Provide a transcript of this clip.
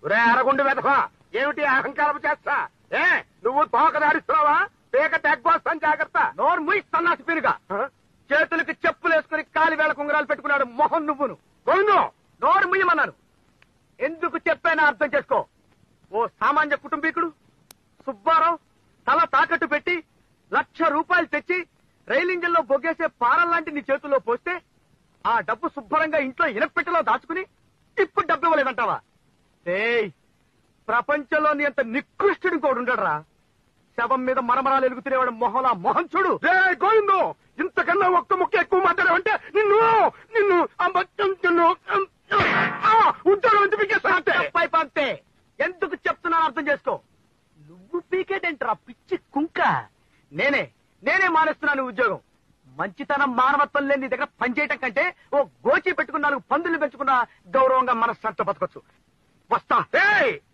ఒరే అరగుండు వెతకో ఏమిటి అహంకారం చేస్తా ఏ నువ్వు తోక దాడిస్తున్నావా పేక తెగ్గొస్తాను జాగ్రత్త నోరు ముయి సన్నాసి పిరుగా చేతులకి చెప్పులు వేసుకుని కాలి వేళ కుంగరాలు పెట్టుకున్నాడు మొహం నువ్వును గోవిందు నోరు ముయ్యమన్నాను ఎందుకు చెప్పానో అర్థం చేసుకో ఓ సామాన్య కుటుంబీకుడు సుబ్బారావు తల తాకట్టు పెట్టి లక్ష రూపాయలు తెచ్చి రైలు ఇంజన్ లో బొగ్గేసే పారం లాంటి నీ చేతుల్లో పోస్తే ఆ డబ్బు శుభ్రంగా ఇంట్లో ఇనపెట్టెలో దాచుకుని ఇప్పుడు డబ్బు ఇవ్వలేదంటావా ఏయ్ ప్రపంచంలో నీ అంత నికృష్టుడు ఇంకోడు ఉండడరా శవం మీద మరమరాలు ఎలుగుతునేవాడు మొహలా మొహం చూడు రే గోవిందు ఇంతకన్నా ఒక్క ముక్క ఎక్కువ మాట్లాడావంటే నిన్ను నిన్ను అమ్మ, నిన్ను ఆ, ఉద్యోగం నుంచి పీకేస్తా అంతే. పై పంతే ఎందుకు చెప్తున్నాను అర్థం చేసుకో నువ్వు పీకేటేంట్రా పిచ్చి కుంక నేనే నేనే మానేస్తున్నాను ఉద్యోగం మంచితనం మానవత్వం లేని నీ దగ్గర పనిచేయటం కంటే ఓ గోచి పెట్టుకున్న నాలుగు పందులు పెంచుకున్న గౌరవంగా మనస్సంతో బతకొచ్చు వస్తా ఏయ్